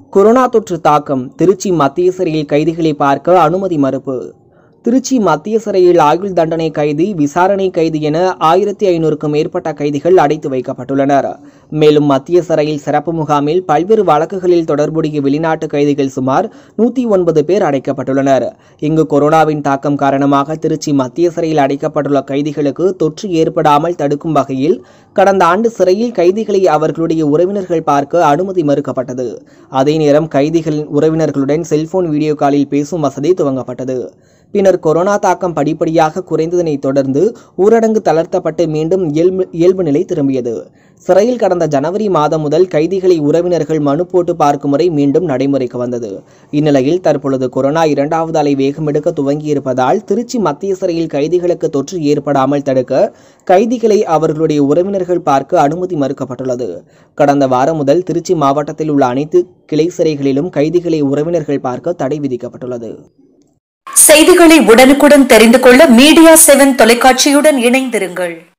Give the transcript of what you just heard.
corona தொற்று தாக்கம் திருச்சி மத்திய சிறையில் கைதிகளை பார்க்க அனுமதி மறுப்பு திருச்சி மத்திய சிறையில் ஆயுள் தண்டனை கைதி விசாரணை கைதி என ஆயிரத்தி ஐநூறுக்கும் மேற்பட்ட கைதிகள் அடைத்து வைக்கப்பட்டுள்ளனர் மேலும் மத்திய சிறையில் சிறப்பு முகாமில் பல்வேறு வழக்குகளில் தொடர்புடைய வெளிநாட்டு கைதிகள் சுமார் நூத்தி ஒன்பது பேர் அடைக்கப்பட்டுள்ளனர் இங்கு கொரோனாவின் தாக்கம் காரணமாக திருச்சி மத்திய சிறையில் அடைக்கப்பட்டுள்ள கைதிகளுக்கு தொற்று ஏற்படாமல் தடுக்கும் வகையில் கடந்த ஆண்டு சிறையில் கைதிகளை அவர்களுடைய உறவினர்கள் பார்க்க அனுமதி மறுக்கப்பட்டது அதே நேரம் கைதிகளின் உறவினர்களுடன் செல்போன் வீடியோ காலில் பேசும் வசதி துவங்கப்பட்டது பின்னர் கொரோனா தாக்கம் படிப்படியாக குறைந்ததனை தொடர்ந்து ஊரடங்கு தளர்த்தப்பட்டு மீண்டும் இயல்பு இயல்பு நிலை திரும்பியது சிறையில் கடந்த ஜனவரி மாதம் முதல் கைதிகளை உறவினர்கள் மனு போட்டு பார்க்கும் முறை மீண்டும் நடைமுறைக்கு வந்தது இந்நிலையில் தற்பொழுது கொரோனா இரண்டாவது அலை வேகமெடுக்க துவங்கியிருப்பதால் திருச்சி மத்திய சிறையில் கைதிகளுக்கு தொற்று ஏற்படாமல் தடுக்க கைதிகளை அவர்களுடைய உறவினர்கள் பார்க்க அனுமதி மறுக்கப்பட்டுள்ளது கடந்த வாரம் முதல் திருச்சி மாவட்டத்தில் உள்ள அனைத்து கிளை சிறைகளிலும் கைதிகளை உறவினர்கள் பார்க்க தடை விதிக்கப்பட்டுள்ளது செய்திகளை உடனுக்குடன் தெரிந்து கொள்ள மீடியா செவன் தொலைக்காட்சியுடன் இணைந்திருங்கள்